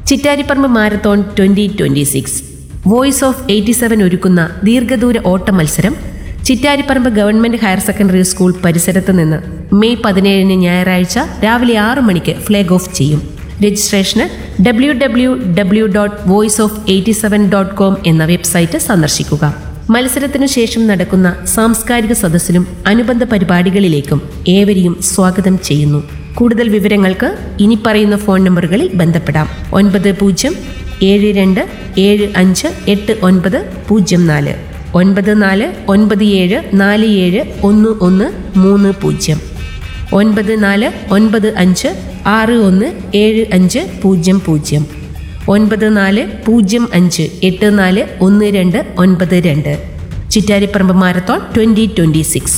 Chittariparamba marathon twenty twenty six voice of eighty seven ഒരുക്കുന്ന ദീർഘദൂര ഓട്ട മത്സരം Chittariparamba government higher secondary school പരിസരത്ത് നിന്ന് മെയ് പതിനേഴിന് ഞായറാഴ്ച രാവിലെ ആറ് മണിക്ക് ഫ്ലാഗ് ഓഫ് ചെയ്യും രജിസ്ട്രേഷന് W W W dot voice of eighty seven dot com എന്ന വെബ്സൈറ്റ് സന്ദർശിക്കുക മത്സരത്തിനു ശേഷം നടക്കുന്ന സാംസ്കാരിക സദസ്സിലും അനുബന്ധ പരിപാടികളിലേക്കും ഏവരെയും സ്വാഗതം ചെയ്യുന്നു കൂടുതൽ വിവരങ്ങൾക്ക് ഇനി പറയുന്ന ഫോൺ നമ്പറുകളിൽ ബന്ധപ്പെടാം ഒൻപത് പൂജ്യം ഏഴ് രണ്ട് ഏഴ് അഞ്ച് എട്ട് ഒൻപത് പൂജ്യം നാല് ഒൻപത് നാല് ഒൻപത് ഏഴ് നാല് ഏഴ് ഒന്ന് ഒന്ന് മൂന്ന് പൂജ്യം ഒൻപത് നാല് ഒൻപത് അഞ്ച് ആറ് ഒന്ന് ഏഴ് അഞ്ച് പൂജ്യം പൂജ്യം ഒൻപത് നാല് പൂജ്യം അഞ്ച് എട്ട് നാല് ഒന്ന് രണ്ട് ഒൻപത് രണ്ട് Chittariparamba marathon twenty twenty six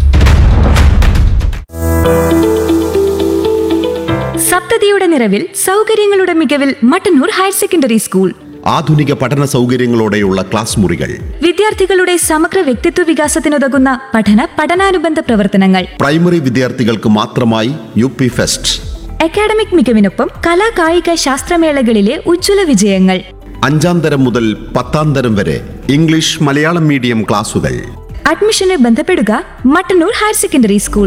സപ്തതിയുടെ നിറവിൽ സൗകര്യങ്ങളുടെ മികവിൽ മട്ടന്നൂർ ഹയർ സെക്കൻഡറി സ്കൂൾ ആധുനിക പഠന സൗകര്യങ്ങളോടെയുള്ള ക്ലാസ് മുറികൾ വിദ്യാർത്ഥികളുടെ സമഗ്ര വ്യക്തിത്വ വികാസത്തിനുതകുന്ന പഠന പഠനാനുബന്ധ പ്രവർത്തനങ്ങൾ പ്രൈമറി വിദ്യാർത്ഥികൾക്ക് മാത്രമായി യു പി ഫെസ്റ്റ് അക്കാഡമിക് മികവിനൊപ്പം കലാ കായിക ശാസ്ത്രമേളകളിലെ ഉജ്ജ്വല വിജയങ്ങൾ അഞ്ചാം തരം മുതൽ പത്താം തരം വരെ ഇംഗ്ലീഷ് മലയാളം മീഡിയം ക്ലാസുകൾ അഡ്മിഷന് ബന്ധപ്പെടുക മട്ടന്നൂർ ഹയർ സെക്കൻഡറി സ്കൂൾ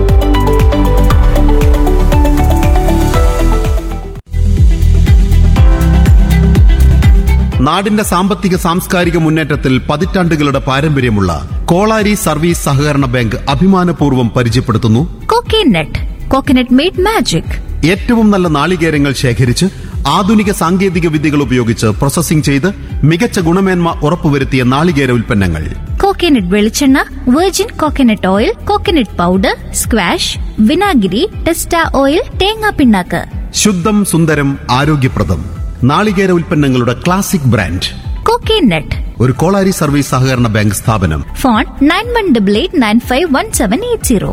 നാടിന്റെ സാമ്പത്തിക സാംസ്കാരിക മുന്നേറ്റത്തിൽ പതിറ്റാണ്ടുകളുടെ പാരമ്പര്യമുള്ള കോളാരി സർവീസ് സഹകരണ ബാങ്ക് അഭിമാനപൂർവ്വം പരിചയപ്പെടുത്തുന്നു കോക്കനട്ട് കോക്കനട്ട് മെയ്ഡ് മാജിക് ഏറ്റവും നല്ല നാളികേരങ്ങൾ ശേഖരിച്ച് ആധുനിക സാങ്കേതിക വിദ്യകൾ ഉപയോഗിച്ച് പ്രോസസ്സിംഗ് ചെയ്ത് മികച്ച ഗുണമേന്മ ഉറപ്പുവരുത്തിയ നാളികേര ഉൽപ്പന്നങ്ങൾ കോക്കനട്ട് വെളിച്ചെണ്ണ virgin coconut oil coconut powder squash വിനാഗിരി ടെസ്റ്റ ഓയിൽ തേങ്ങാ പിണ്ണാക്ക് ശുദ്ധം സുന്ദരം ആരോഗ്യപ്രദം നാളികേര ഉൽപ്പന്നങ്ങളുടെ ക്ലാസിക് ബ്രാൻഡ് കോക്കനട്ട് ഒരു കോളാരി സർവീസ് സഹകരണ ബാങ്ക് സ്ഥാപനം phone nine one double eight nine five one seven eight zero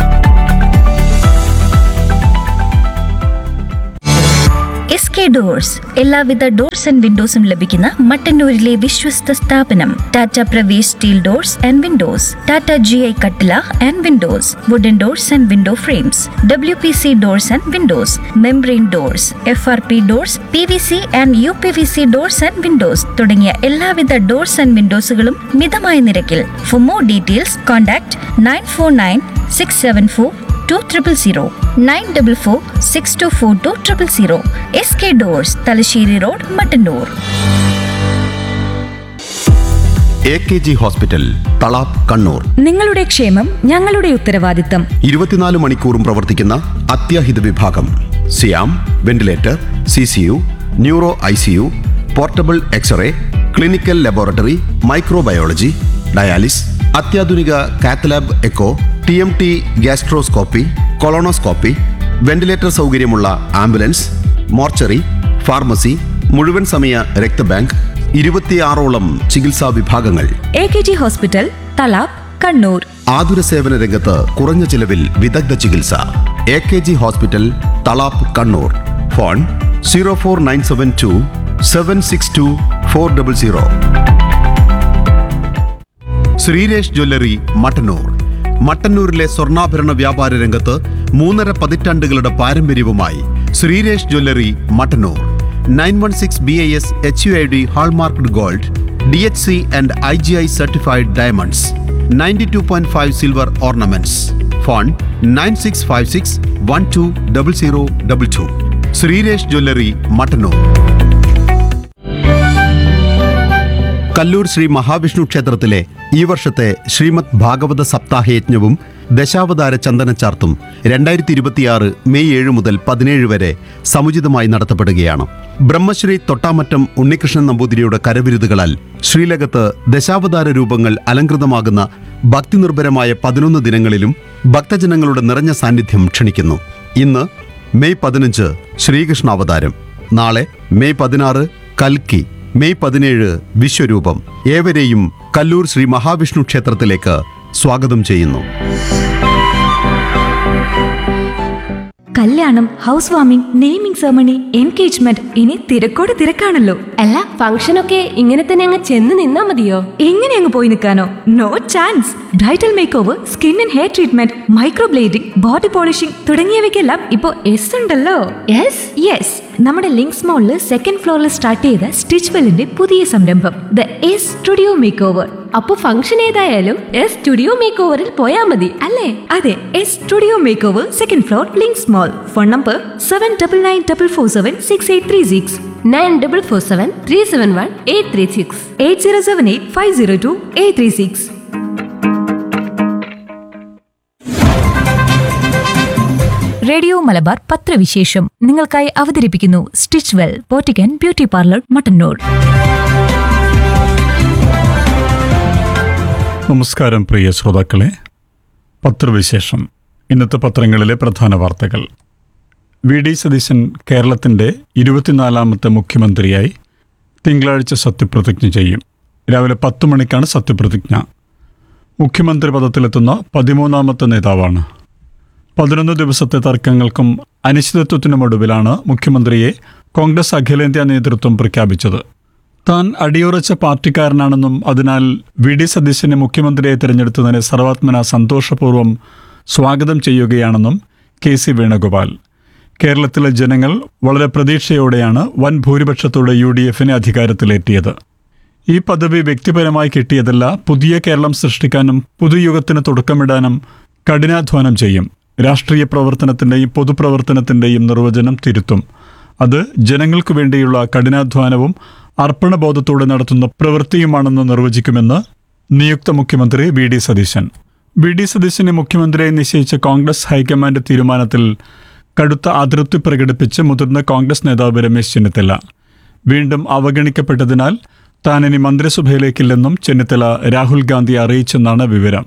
S K doors എല്ലാവിധ ഡോർസ് ആൻഡ് വിൻഡോസും ലഭിക്കുന്ന മട്ടന്നൂരിലെ വിശ്വസ്ത സ്ഥാപനം Tata Pravesh steel doors and windows Tata G I കട്ടില and windows wooden doors and window frames W P C doors and windows membrane doors F R P doors P V C and U P V C doors and Windows തുടങ്ങിയ എല്ലാവിധ doors and വിൻഡോസുകളും മിതമായ നിരക്കിൽ for more details contact nine four nine six seven four two triple zero nine double four six two four two triple zero S K doors Thalassery road Mattannur A K G hospital Thalap Kannur നിങ്ങളുടെ ക്ഷേമം ഞങ്ങളുടെ ഉത്തരവാദിത്തം ഇരുപത്തിനാല് മണിക്കൂറും പ്രവർത്തിക്കുന്ന അത്യാഹിത വിഭാഗം സിയാം ventilator C C U neuro I C U portable X-ray clinical laboratory microbiology dialysis അത്യാധുനിക cath lab echo T M T gastroscopy colonoscopy ventilator സൗകര്യമുള്ള ആംബുലൻസ് മോർച്ചറി ഫാർമസി മുഴുവൻ സമയ രക്തബാങ്ക് ഇരുപത്തിയാറോളം ചികിത്സാ വിഭാഗങ്ങൾ A K G hospital Thalap Kannur ആതുര സേവന രംഗത്ത് കുറഞ്ഞ ചിലവിൽ വിദഗ്ധ ചികിത്സ A K G hospital Thalap Kannur phone zero four nine seven two seven six two four double zero Sreeresh jewellery Mattannur മട്ടന്നൂരിലെ സ്വർണ്ണാഭരണ വ്യാപാര രംഗത്ത് മൂന്നര പതിറ്റാണ്ടുകളുടെ പാരമ്പര്യവുമായി Sreeresh jewellery Mattannur nine one six B I S H U I D hallmarked gold D H C and I G I certified diamonds ninety two point five silver ornaments phone nine six five six one two double zero double two Sreeresh jewellery Mattannur Kallur Sri Mahavishnu ക്ഷേത്രത്തിലെ ഈ വർഷത്തെ ശ്രീമദ് ഭാഗവത സപ്താഹയജ്ഞവും ദശാവതാര ചന്ദനച്ചാർത്തും രണ്ടായിരത്തി ഇരുപത്തിയാറ് May ഏഴ് മുതൽ പതിനേഴ് വരെ സമുചിതമായി നടത്തപ്പെടുകയാണ് ബ്രഹ്മശ്രീ തൊട്ടാമറ്റം ഉണ്ണികൃഷ്ണൻ നമ്പൂതിരിയുടെ കരവിരുതുകളാൽ ശ്രീലകത്ത് ദശാവതാര രൂപങ്ങൾ അലങ്കൃതമാകുന്ന ഭക്തിനിർഭരമായ പതിനൊന്ന് ദിനങ്ങളിലും ഭക്തജനങ്ങളുടെ നിറഞ്ഞ സാന്നിധ്യം ക്ഷണിക്കുന്നു ഇന്ന് മെയ് പതിനഞ്ച് ശ്രീകൃഷ്ണാവതാരം നാളെ മെയ് പതിനാറ് കൽക്കി മെയ് പതിനേഴ് വിശ്വരൂപം ഏവരെയും കല്ലൂർ ശ്രീ മഹാവിഷ്ണു ക്ഷേത്രത്തിലേക്ക് സ്വാഗതം ചെയ്യുന്നു കല്യാണം house warming naming ceremony engagement ഇനി തിരക്കോട് തിരക്കാണല്ലോ അല്ല ഫംഗ്ഷനൊക്കെ ഇങ്ങനെ തന്നെ അങ്ങ് ചെന്ന് നിന്നാ മതിയോ എങ്ങനെ അങ്ങ് പോയി നിൽക്കാനോ no chance bridal make over skin and hair treatment microblading body polishing തുടങ്ങിയവയ്ക്കെല്ലാം ഇപ്പോ എസ് ഉണ്ടല്ലോ യെസ് യെസ് നമ്മുടെ ലിങ്ക്സ് മോളിൽ സെക്കൻഡ് ഫ്ലോറിൽ സ്റ്റാർട്ട് ചെയ്ത സ്റ്റിച്ച് വെല്ലിന്റെ പുതിയ സംരംഭം the S studio make over അപ്പൊ ഫംഗ്ഷൻ ഏതായാലും എസ് സ്റ്റുഡിയോ മേക്ക് ഓവറിൽ പോയാ മതി അല്ലേ അതെ S studio make over second floor Links mall phone number seven double nine double four seven six eight three six nine double four seven three seven one eight three six eight zero seven eight five zero two eight three six radio Malabar പത്രവിശേഷം നിങ്ങൾക്കായി അവതരിപ്പിക്കുന്നു stitch well boutique beauty parlour Mattannur നമസ്കാരം പ്രിയ ശ്രോതാക്കളെ പത്രവിശേഷം ഇന്നത്തെ പത്രങ്ങളിലെ പ്രധാന വാർത്തകൾ വി ഡി സതീശൻ കേരളത്തിൻ്റെ ഇരുപത്തിനാലാമത്തെ മുഖ്യമന്ത്രിയായി തിങ്കളാഴ്ച സത്യപ്രതിജ്ഞ ചെയ്യും രാവിലെ പത്ത് മണിക്കാണ് സത്യപ്രതിജ്ഞ മുഖ്യമന്ത്രി പദത്തിലെത്തുന്ന പതിമൂന്നാമത്തെ നേതാവാണ് പതിനൊന്ന് ദിവസത്തെ തർക്കങ്ങൾക്കും അനിശ്ചിതത്വത്തിനുമൊടുവിലാണ് മുഖ്യമന്ത്രിയെ കോൺഗ്രസ് അഖിലേന്ത്യാ നേതൃത്വം പ്രഖ്യാപിച്ചത് താൻ അടിയുറച്ച പാർട്ടിക്കാരനാണെന്നും അതിനാൽ വി ഡി സതീശനെ മുഖ്യമന്ത്രിയെ തിരഞ്ഞെടുത്തതിനെ സർവാത്മന സന്തോഷപൂർവ്വം സ്വാഗതം ചെയ്യുകയാണെന്നും കെ സി വേണുഗോപാൽ കേരളത്തിലെ ജനങ്ങൾ വളരെ പ്രതീക്ഷയോടെയാണ് വൻ ഭൂരിപക്ഷത്തോടെ യു ഡി എഫിനെ അധികാരത്തിലേറ്റിയത് ഈ പദവി വ്യക്തിപരമായി കിട്ടിയതല്ല പുതിയ കേരളം സൃഷ്ടിക്കാനും പുതുയുഗത്തിന് തുടക്കമിടാനും കഠിനാധ്വാനം ചെയ്യും രാഷ്ട്രീയ പ്രവർത്തനത്തിൻ്റെയും പൊതുപ്രവർത്തനത്തിൻ്റെയും നിർവചനം തിരുത്തും അത് ജനങ്ങൾക്ക് വേണ്ടിയുള്ള കഠിനാധ്വാനവും അർപ്പണബോധത്തോടെ നടത്തുന്ന പ്രവൃത്തിയുമാണെന്ന് നിർവചിക്കുമെന്ന് നിയുക്ത മുഖ്യമന്ത്രി V D Satheesan V D സതീശനെ മുഖ്യമന്ത്രിയായി നിശ്ചയിച്ച കോൺഗ്രസ് ഹൈക്കമാൻഡ് തീരുമാനത്തിൽ കടുത്ത അതൃപ്തി പ്രകടിപ്പിച്ച് മുതിർന്ന കോൺഗ്രസ് നേതാവ് രമേശ് ചെന്നിത്തല വീണ്ടും അവഗണിക്കപ്പെട്ടതിനാൽ താൻ ഇനി മന്ത്രിസഭയിലേക്കില്ലെന്നും ചെന്നിത്തല രാഹുൽ ഗാന്ധി അറിയിച്ചെന്നാണ് വിവരം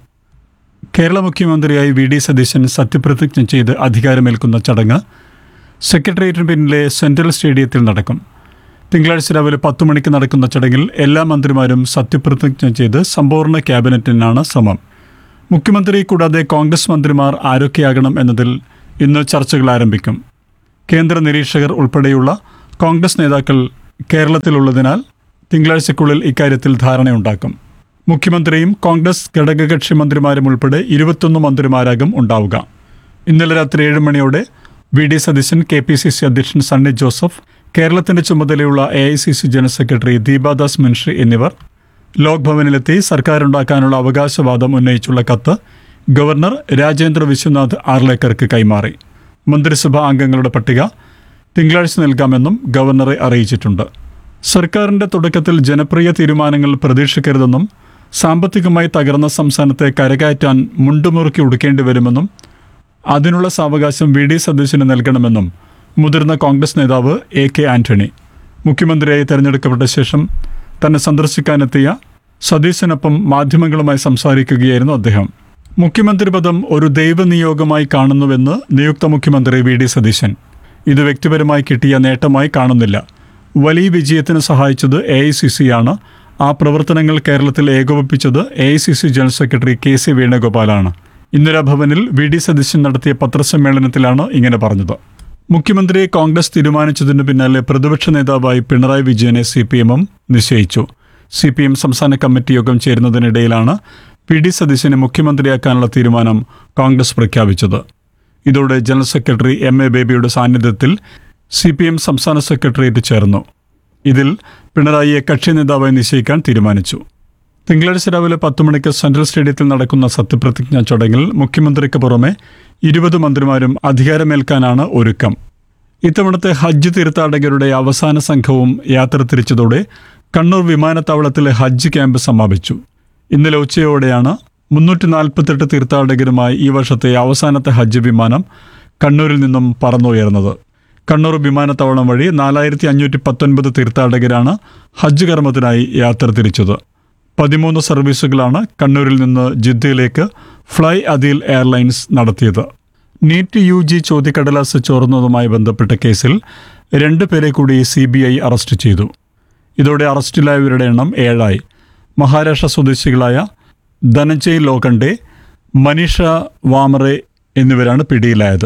കേരള മുഖ്യമന്ത്രിയായി വി ഡി സതീശൻ സത്യപ്രതിജ്ഞ ചെയ്ത് അധികാരമേൽക്കുന്ന ചടങ്ങ് സെക്രട്ടേറിയറ്റിന് പിന്നിലെ സെൻട്രൽ സ്റ്റേഡിയത്തിൽ നടക്കും തിങ്കളാഴ്ച രാവിലെ പത്ത് മണിക്ക് നടക്കുന്ന ചടങ്ങിൽ എല്ലാ മന്ത്രിമാരും സത്യപ്രതിജ്ഞ ചെയ്ത് സമ്പൂർണ്ണ ക്യാബിനറ്റിനാണ് ശ്രമം മുഖ്യമന്ത്രി കൂടാതെ കോൺഗ്രസ് മന്ത്രിമാർ ആരൊക്കെയാകണം എന്നതിൽ ഇന്ന് ചർച്ചകൾ ആരംഭിക്കും കേന്ദ്ര നിരീക്ഷകർ ഉൾപ്പെടെയുള്ള കോൺഗ്രസ് നേതാക്കൾ കേരളത്തിലുള്ളതിനാൽ തിങ്കളാഴ്ചക്കുള്ളിൽ ഇക്കാര്യത്തിൽ ധാരണയുണ്ടാക്കും മുഖ്യമന്ത്രിയും കോൺഗ്രസ് ഘടകകക്ഷി മന്ത്രിമാരും ഉൾപ്പെടെ ഇരുപത്തൊന്ന് മന്ത്രിമാരാകും ഉണ്ടാവുക ഇന്നലെ രാത്രി ഏഴ് മണിയോടെ V D Satheesan K P C C അധ്യക്ഷൻ സണ്ണി ജോസഫ് കേരളത്തിന്റെ ചുമതലയുള്ള A I C C general secretary Deepa Das Munshi എന്നിവർ ലോക് ഭവനിലെത്തി സർക്കാരുണ്ടാക്കാനുള്ള അവകാശവാദം ഉന്നയിച്ചുള്ള കത്ത് ഗവർണർ രാജേന്ദ്ര വിശ്വനാഥ് ആർലേക്കർക്ക് കൈമാറി മന്ത്രിസഭാ അംഗങ്ങളുടെ പട്ടിക തിങ്കളാഴ്ച നൽകാമെന്നും ഗവർണറെ അറിയിച്ചിട്ടുണ്ട് സർക്കാരിന്റെ തുടക്കത്തിൽ ജനപ്രിയ തീരുമാനങ്ങൾ പ്രതീക്ഷിക്കരുതെന്നും സാമ്പത്തികമായി തകർന്ന സംസ്ഥാനത്തെ കരകയറ്റാൻ മുണ്ടുമുറുക്കി ഉടുക്കേണ്ടി വരുമെന്നും അതിനുള്ള സാവകാശം വി ഡി സതീശന് നൽകണമെന്നും മുതിർന്ന കോൺഗ്രസ് നേതാവ് എ കെ ആന്റണി മുഖ്യമന്ത്രിയായി തെരഞ്ഞെടുക്കപ്പെട്ട ശേഷം തന്നെ സന്ദർശിക്കാനെത്തിയ സതീശനൊപ്പം മാധ്യമങ്ങളുമായി സംസാരിക്കുകയായിരുന്നു അദ്ദേഹം മുഖ്യമന്ത്രി പദം ഒരു ദൈവനിയോഗമായി കാണുന്നുവെന്ന് നിയുക്ത മുഖ്യമന്ത്രി വി ഡി സതീശൻ ഇത് വ്യക്തിപരമായി കിട്ടിയ നേട്ടമായി കാണുന്നില്ല വലിയ വിജയത്തിന് സഹായിച്ചത് എ ഐ സി സി ആണ് ആ പ്രവർത്തനങ്ങൾ കേരളത്തിൽ ഏകോപിപ്പിച്ചത് A I C C general secretary K C വേണുഗോപാലാണ് ഇന്ദിരാഭവനിൽ വി ഡി സതീശൻ നടത്തിയ പത്രസമ്മേളനത്തിലാണ് ഇങ്ങനെ പറഞ്ഞത് മുഖ്യമന്ത്രിയെ കോൺഗ്രസ് തീരുമാനിച്ചതിന് പിന്നാലെ പ്രതിപക്ഷ നേതാവായി പിണറായി വിജയനെ സി പി എമ്മും നിശ്ചയിച്ചു സി പി എം സംസ്ഥാന കമ്മിറ്റി യോഗം ചേരുന്നതിനിടയിലാണ് പി ഡി സതീശനെ മുഖ്യമന്ത്രിയാക്കാനുള്ള തീരുമാനം കോൺഗ്രസ് പ്രഖ്യാപിച്ചത് ഇതോടെ ജനറൽ സെക്രട്ടറി എം എ ബേബിയുടെ സാന്നിധ്യത്തിൽ സി പി എം സംസ്ഥാന സെക്രട്ടേറിയറ്റ് ചേർന്നു ഇതിൽ പിണറായിയെ കക്ഷി നേതാവായി നിശ്ചയിക്കാൻ തീരുമാനിച്ചു തിങ്കളാഴ്ച രാവിലെ പത്ത് മണിക്ക് സെൻട്രൽ സ്റ്റേഡിയത്തിൽ നടക്കുന്ന സത്യപ്രതിജ്ഞാ ചടങ്ങിൽ മുഖ്യമന്ത്രിക്ക് പുറമെ ഇരുപത് മന്ത്രിമാരും അധികാരമേൽക്കാനാണ് ഒരുക്കം ഇത്തവണത്തെ ഹജ്ജ് തീർത്ഥാടകരുടെ അവസാന സംഘവും യാത്ര തിരിച്ചതോടെ കണ്ണൂർ വിമാനത്താവളത്തിലെ ഹജ്ജ് ക്യാമ്പ് സമാപിച്ചു ഇന്നലെ ഉച്ചയോടെയാണ് മുന്നൂറ്റി നാൽപ്പത്തെട്ട് തീർത്ഥാടകരുമായി ഈ വർഷത്തെ അവസാനത്തെ ഹജ്ജ് വിമാനം കണ്ണൂരിൽ നിന്നും പറന്നുയർന്നത് കണ്ണൂർ വിമാനത്താവളം വഴി നാലായിരത്തി അഞ്ഞൂറ്റി പത്തൊൻപത് തീർത്ഥാടകരാണ് ഹജ്ജ് കർമ്മത്തിനായി യാത്ര തിരിച്ചത് പതിമൂന്ന് സർവീസുകളാണ് കണ്ണൂരിൽ നിന്ന് ജിദ്ദയിലേക്ക് ഫ്ലൈ അദീൽ എയർലൈൻസ് നടത്തിയത് നീറ്റ് യു ജി ചോദ്യക്കടലാസ് ചോർന്നതുമായി ബന്ധപ്പെട്ട കേസിൽ രണ്ടുപേരെ കൂടി സി ബി ഐ അറസ്റ്റ് ചെയ്തു ഇതോടെ അറസ്റ്റിലായവരുടെ എണ്ണം ഏഴായി മഹാരാഷ്ട്ര സ്വദേശികളായ ധനഞ്ജയ് ലോകണ്ടെ മനീഷ വാമറെ എന്നിവരാണ് പിടിയിലായത്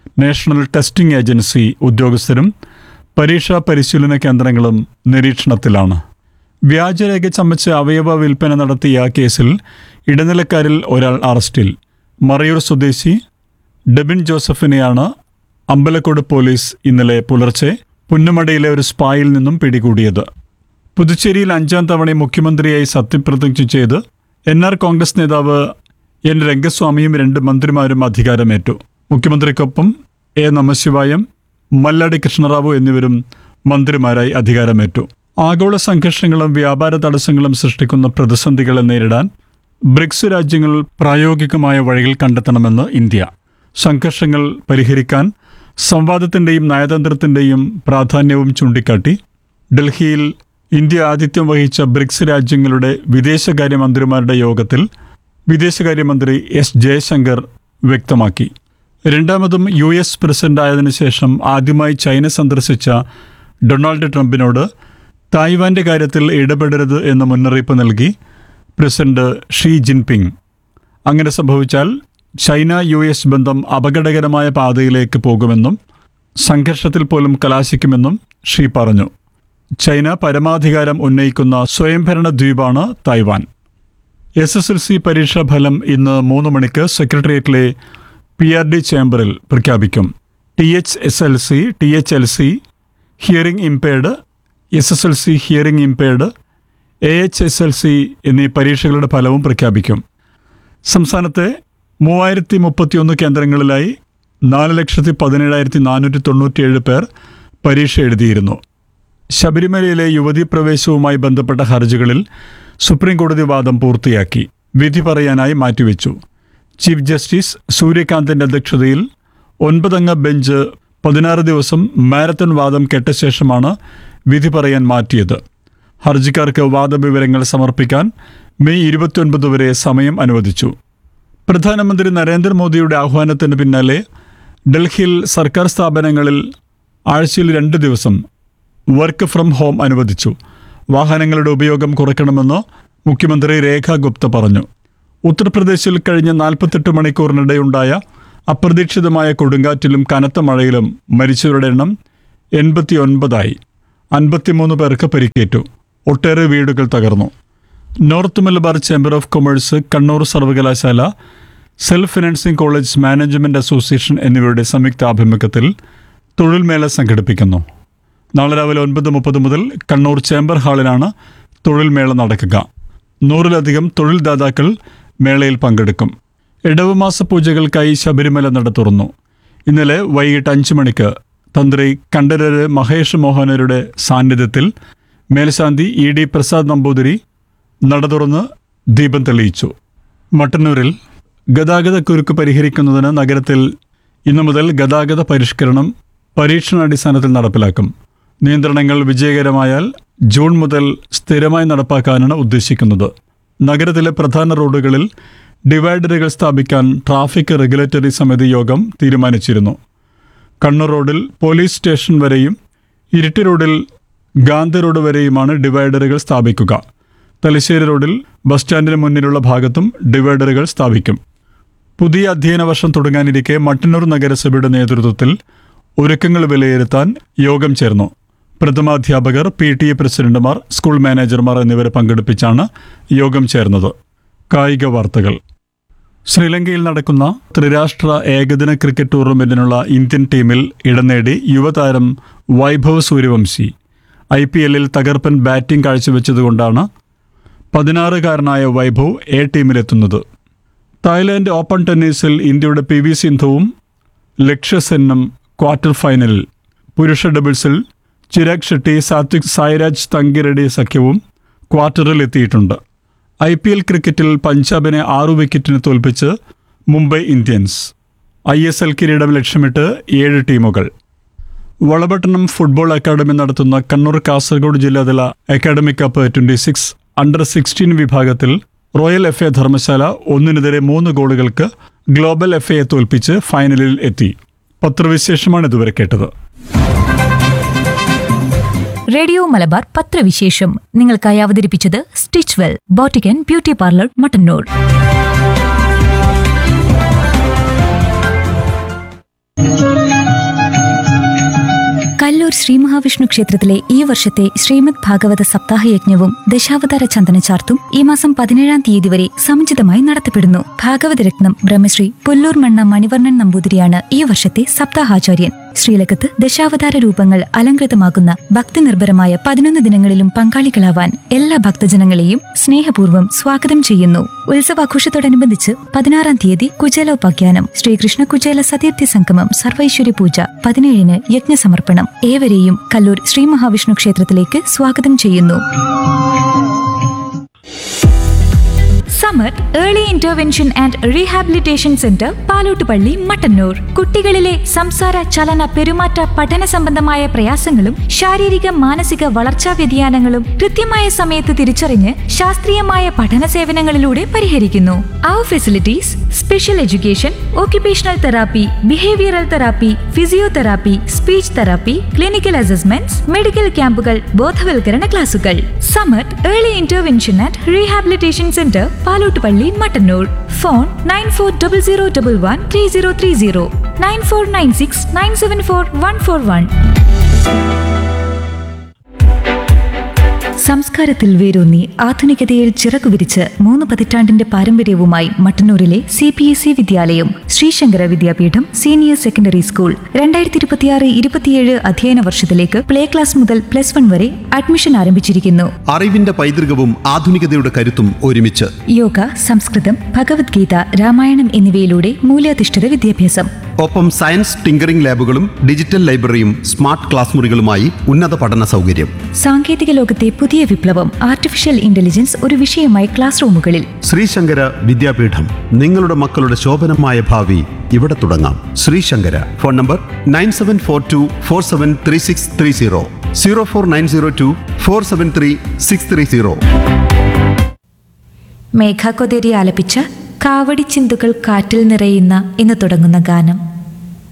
നാഷണൽ ടെസ്റ്റിംഗ് ഏജൻസി ഉദ്യോഗസ്ഥരും പരീക്ഷാ പരിശീലന കേന്ദ്രങ്ങളും നിരീക്ഷണത്തിലാണ് വ്യാജരേഖ ചമച്ച് അവയവ വിൽപ്പന നടത്തിയ കേസിൽ ഇടനിലക്കാരിൽ ഒരാൾ അറസ്റ്റിൽ മറയൂർ സ്വദേശി ഡെബിൻ ജോസഫിനെയാണ് അമ്പലക്കോട് പോലീസ് ഇന്നലെ പുലർച്ചെ പുന്നമടയിലെ ഒരു സ്പായിൽ നിന്നും പിടികൂടിയത് പുതുച്ചേരിയിൽ അഞ്ചാം തവണ മുഖ്യമന്ത്രിയായി സത്യപ്രതിജ്ഞ ചെയ്ത് എൻ ആർ കോൺഗ്രസ് നേതാവ് എൻ രംഗസ്വാമിയും രണ്ട് മന്ത്രിമാരും അധികാരമേറ്റു മുഖ്യമന്ത്രിക്കൊപ്പം എ നമശിവായം മല്ലാടി കൃഷ്ണറാവു എന്നിവരും മന്ത്രിമാരായി അധികാരമേറ്റു ആഗോള സംഘർഷങ്ങളും വ്യാപാര തടസ്സങ്ങളും സൃഷ്ടിക്കുന്ന പ്രതിസന്ധികളെ നേരിടാൻ ബ്രിക്സ് രാജ്യങ്ങൾ പ്രായോഗികമായ വഴികൾ കണ്ടെത്തണമെന്ന് ഇന്ത്യ സംഘർഷങ്ങൾ പരിഹരിക്കാൻ സംവാദത്തിന്റെയും നയതന്ത്രത്തിന്റെയും പ്രാധാന്യവും ചൂണ്ടിക്കാട്ടി ഡൽഹിയിൽ ഇന്ത്യ ആതിഥ്യം വഹിച്ച ബ്രിക്സ് രാജ്യങ്ങളുടെ വിദേശകാര്യമന്ത്രിമാരുടെ യോഗത്തിൽ വിദേശകാര്യമന്ത്രി എസ് ജയശങ്കർ വ്യക്തമാക്കി രണ്ടാമതും യു എസ് പ്രസിഡന്റായതിനു ശേഷം ആദ്യമായി ചൈന സന്ദർശിച്ച ഡൊണാൾഡ് ട്രംപിനോട് തായ്വാന്റെ കാര്യത്തിൽ ഇടപെടരുത് എന്ന മുന്നറിയിപ്പ് നൽകി പ്രസിഡന്റ് ഷീ ജിൻപിങ് അങ്ങനെ സംഭവിച്ചാൽ ചൈന യു എസ് ബന്ധം അപകടകരമായ പാതയിലേക്ക് പോകുമെന്നും സംഘർഷത്തിൽ പോലും കലാശിക്കുമെന്നും ഷീ പറഞ്ഞു ചൈന പരമാധികാരം ഉന്നയിക്കുന്ന സ്വയംഭരണ ദ്വീപാണ് Taiwan S S L C പരീക്ഷാ ഫലം ഇന്ന് മൂന്ന് മണിക്ക് സെക്രട്ടേറിയറ്റിലെ പി ആർ ഡി ചേംബറിൽ പ്രഖ്യാപിക്കും T H S L C T H L C hearing impaired S S L C hearing impaired A H S L C എന്നീ പരീക്ഷകളുടെ ഫലവും പ്രഖ്യാപിക്കും സംസ്ഥാനത്തെ മൂവായിരത്തി മുപ്പത്തിയൊന്ന് കേന്ദ്രങ്ങളിലായി നാല് ലക്ഷത്തി പതിനേഴായിരത്തി നാനൂറ്റി തൊണ്ണൂറ്റിയേഴ് പേർ പരീക്ഷ എഴുതിയിരുന്നു ശബരിമലയിലെ യുവതീ പ്രവേശവുമായി ബന്ധപ്പെട്ട ഹർജികളിൽ സുപ്രീം കോടതി വാദം പൂർത്തിയാക്കി വിധി പറയാനായി മാറ്റിവെച്ചു ചീഫ് ജസ്റ്റിസ് സൂര്യകാന്തിന്റെ അധ്യക്ഷതയിൽ ഒൻപതംഗ ബെഞ്ച് പതിനാറ് ദിവസം മാരത്തൺ വാദം കേട്ട ശേഷമാണ് വിധി പറയാൻ മാറ്റിയത് ഹർജിക്കാർക്ക് വാദവിവരങ്ങൾ സമർപ്പിക്കാൻ മെയ് ഇരുപത്തിയൊൻപത് വരെ സമയം അനുവദിച്ചു പ്രധാനമന്ത്രി നരേന്ദ്രമോദിയുടെ ആഹ്വാനത്തിന് പിന്നാലെ ഡൽഹിയിൽ സർക്കാർ സ്ഥാപനങ്ങളിൽ ആഴ്ചയിൽ രണ്ട് ദിവസം വർക്ക് ഫ്രം ഹോം അനുവദിച്ചു വാഹനങ്ങളുടെ ഉപയോഗം കുറയ്ക്കണമെന്ന് മുഖ്യമന്ത്രി രേഖ ഗുപ്ത പറഞ്ഞു ഉത്തർപ്രദേശിൽ കഴിഞ്ഞ നാൽപ്പത്തെട്ട് മണിക്കൂറിനിടെയുണ്ടായ അപ്രതീക്ഷിതമായ കൊടുങ്കാറ്റിലും കനത്ത മഴയിലും മരിച്ചവരുടെ എണ്ണം എൺപത്തിയൊൻപതായി അൻപത്തിമൂന്ന് പേർക്ക് പരിക്കേറ്റു ഒട്ടേറെ വീടുകൾ തകർന്നു north Malabar chamber of commerce Kannur സർവകലാശാല self financing college management association എന്നിവയുടെ സംയുക്ത ആഭിമുഖ്യത്തിൽ തൊഴിൽ മേള സംഘടിപ്പിക്കുന്നു നാളെ രാവിലെ ഒൻപത് മുപ്പത് മുതൽ കണ്ണൂർ ചേംബർ ഹാളിലാണ് തൊഴിൽ മേള നടക്കുക നൂറിലധികം തൊഴിൽ ദാതാക്കൾ മേളയിൽ പങ്കെടുക്കും ഇടവമാസ പൂജകൾക്കായി ശബരിമല നട തുറന്നു ഇന്നലെ വൈകിട്ട് അഞ്ച് മണിക്ക് തന്ത്രി കണ്ഠരര് മഹേഷ് മോഹനരുടെ സാന്നിധ്യത്തിൽ മേൽശാന്തി ഇ ഡി പ്രസാദ് നമ്പൂതിരി നട തുറന്ന് ദീപം തെളിയിച്ചു മട്ടന്നൂരിൽ ഗതാഗത കുരുക്ക് പരിഹരിക്കുന്നതിന് നഗരത്തിൽ ഇന്നു മുതൽ ഗതാഗത പരിഷ്കരണം പരീക്ഷണാടിസ്ഥാനത്തിൽ നടപ്പിലാക്കും നിയന്ത്രണങ്ങൾ വിജയകരമായാൽ ജൂൺ മുതൽ സ്ഥിരമായി നടപ്പാക്കാനാണ് ഉദ്ദേശിക്കുന്നത് നഗരത്തിലെ പ്രധാന റോഡുകളിൽ ഡിവൈഡറുകൾ സ്ഥാപിക്കാൻ ട്രാഫിക് റെഗുലേറ്ററി സമിതി യോഗം തീരുമാനിച്ചിരുന്നു കണ്ണൂർ റോഡിൽ പോലീസ് സ്റ്റേഷൻ വരെയും ഇരിട്ടി റോഡിൽ ഗാന്ധി റോഡ് വരെയുമാണ് ഡിവൈഡറുകൾ സ്ഥാപിക്കുക തലശ്ശേരി റോഡിൽ ബസ് സ്റ്റാൻഡിന് മുന്നിലുള്ള ഭാഗത്തും ഡിവൈഡറുകൾ സ്ഥാപിക്കും പുതിയ അധ്യയന വർഷം തുടങ്ങാനിരിക്കെ മട്ടന്നൂർ നഗരസഭയുടെ നേതൃത്വത്തിൽ ഒരുക്കങ്ങൾ വിലയിരുത്താൻ യോഗം ചേർന്നു പ്രഥമാധ്യാപകർ പി ടി എ പ്രസിഡന്റുമാർ സ്കൂൾ മാനേജർമാർ എന്നിവരെ പങ്കെടുപ്പിച്ചാണ് യോഗം ചേർന്നത് കായിക വാർത്തകൾ ശ്രീലങ്കയിൽ നടക്കുന്ന ത്രിരാഷ്ട്ര ഏകദിന ക്രിക്കറ്റ് ടൂർണമെന്റിനുള്ള ഇന്ത്യൻ ടീമിൽ ഇടം നേടി യുവതാരം വൈഭവ് സൂര്യവംശി ഐ പി എല്ലിൽ തകർപ്പൻ ബാറ്റിംഗ് കാഴ്ചവെച്ചതുകൊണ്ടാണ് പതിനാറുകാരനായ വൈഭവ് എ ടീമിലെത്തുന്നത് തായ്ലാന്റ് ഓപ്പൺ ടെന്നീസിൽ ഇന്ത്യയുടെ പി വി സിന്ധുവും ലക്ഷ്യസെന്നും ക്വാർട്ടർ ഫൈനലിൽ പുരുഷ ഡബിൾസിൽ ചിരാഗ് ഷെട്ടി സാത്വിക് സായിരാജ് തങ്കിരടി സഖ്യവും ക്വാർട്ടറിൽ എത്തിയിട്ടുണ്ട് ഐ പി എൽ ക്രിക്കറ്റിൽ പഞ്ചാബിനെ ആറു വിക്കറ്റിന് തോൽപ്പിച്ച് Mumbai Indians I S L കിരീടം ലക്ഷ്യമിട്ട് ഏഴ് ടീമുകൾ വളപട്ടണം ഫുട്ബോൾ അക്കാദമി നടത്തുന്ന കണ്ണൂർ കാസർഗോഡ് ജില്ലാതല academic cup twenty six under sixteen വിഭാഗത്തിൽ റോയൽ എഫ് എ ധർമ്മശാല ഒന്നിനെതിരെ മൂന്ന് ഗോളുകൾക്ക് ഗ്ലോബൽ എഫ് എയെ തോൽപ്പിച്ച് ഫൈനലിൽ എത്തി പത്രവിശേഷമാണ് ഇതുവരെ കേട്ടത് റേഡിയോ മലബാർ പത്രവിശേഷം നിങ്ങൾക്കായി അവതരിപ്പിച്ചത് stitch well boutique beauty parlour Mattannur Thank Kallur Sri Mahavishnu ക്ഷേത്രത്തിലെ ഈ വർഷത്തെ ശ്രീമദ് ഭാഗവത സപ്താഹയജ്ഞവും ദശാവതാര ചന്ദനചാർത്തും ഈ മാസം പതിനേഴാം തീയതി വരെ സമുചിതമായി നടത്തപ്പെടുന്നു ഭാഗവതരത്നം ബ്രഹ്മശ്രീ പുല്ലൂർ മണ്ണ മണിവർണ്ണൻ നമ്പൂതിരിയാണ് ഈ വർഷത്തെ സപ്താഹാചാര്യൻ ശ്രീലകത്ത് ദശാവതാര രൂപങ്ങൾ അലങ്കൃതമാകുന്ന ഭക്തിനിർഭരമായ പതിനൊന്ന് ദിനങ്ങളിലും പങ്കാളികളാവാൻ എല്ലാ ഭക്തജനങ്ങളെയും സ്നേഹപൂർവ്വം സ്വാഗതം ചെയ്യുന്നു ഉത്സവാഘോഷത്തോടനുബന്ധിച്ച് പതിനാറാം തീയതി കുചേലോപാഖ്യാനം ശ്രീകൃഷ്ണ കുചേല സതീർത്ഥി സംഗമം സർവൈശ്വര്യ പൂജ പതിനേഴിന് യജ്ഞസമർപ്പണം ഏവരെയും കല്ലൂർ ശ്രീ മഹാവിഷ്ണു ക്ഷേത്രത്തിലേക്ക് സ്വാഗതം ചെയ്യുന്നു Samar early intervention and rehabilitation centre Palottupalli Mattannur കുട്ടികളിലെ സംസാര ചലന പെരുമാറ്റ പഠന സംബന്ധമായ പ്രയാസങ്ങളും ശാരീരിക മാനസിക വളർച്ചാ വ്യതിയാനങ്ങളും കൃത്യമായ സമയത്ത് തിരിച്ചറിഞ്ഞ് ശാസ്ത്രീയമായ പഠന സേവനങ്ങളിലൂടെ പരിഹരിക്കുന്നു അവർ facilities special education occupational therapy behavioural therapy physiotherapy speech therapy clinical assessments medical ക്യാമ്പുകൾ ബോധവൽക്കരണ ക്ലാസുകൾ Samar early intervention and rehabilitation centre Palottupalli Mattannur phone nine four double zero double one three zero three zero nine four nine six nine seven four one four one സംസ്കാരത്തിൽ വേരൂന്നി ആധുനികതയിൽ ചിറകു വിരിച്ച് മൂന്ന് പതിറ്റാണ്ടിന്റെ പാരമ്പര്യവുമായി മട്ടന്നൂരിലെ സി പി എസ് ഇ വിദ്യാലയം Sreesankara Vidyapeetham senior secondary school രണ്ടായിരത്തി ഇരുപത്തിയാറ് ഇരുപത്തിയേഴ് അധ്യയന വർഷത്തിലേക്ക് പ്ലേ ക്ലാസ് മുതൽ പ്ലസ് വൺ വരെ അഡ്മിഷൻ ആരംഭിച്ചിരിക്കുന്നു അറിവിന്റെ പൈതൃകവും ആധുനികതയുടെ കരുത്തും ഒരുമിച്ച് യോഗ സംസ്കൃതം ഭഗവത്ഗീത രാമായണം എന്നിവയിലൂടെ മൂല്യാധിഷ്ഠിത വിദ്യാഭ്യാസം ഒപ്പം സയൻസ് ടിങ്കറിംഗ് ലാബുകളും ഡിജിറ്റൽ ലൈബ്രറിയും സ്മാർട്ട് ക്ലാസ് മുറികളുമായി ഉന്നത പഠന സൗകര്യം സാങ്കേതിക ലോകത്തെ പുതിയ വിപ്ലവം ആർട്ടിഫിഷ്യൽ ഇന്റലിജൻസ് ഒരു വിഷയമായി ക്ലാസ് റൂമുകളിൽ ശ്രീശങ്കര വിദ്യാപീഠം നിങ്ങളുടെ മക്കളുടെ ശോഭനമായ ഭാവി ഇവിടെ തുടങ്ങാം Sreesankara phone number nine seven four two four seven three six three zero zero four nine zero two four seven three six three zero Megha Kotheri ആലപിച്ച കാവടി ചിന്തുകൾ കാറ്റിൽ നിറയുന്ന എന്ന് തുടങ്ങുന്ന ഗാനം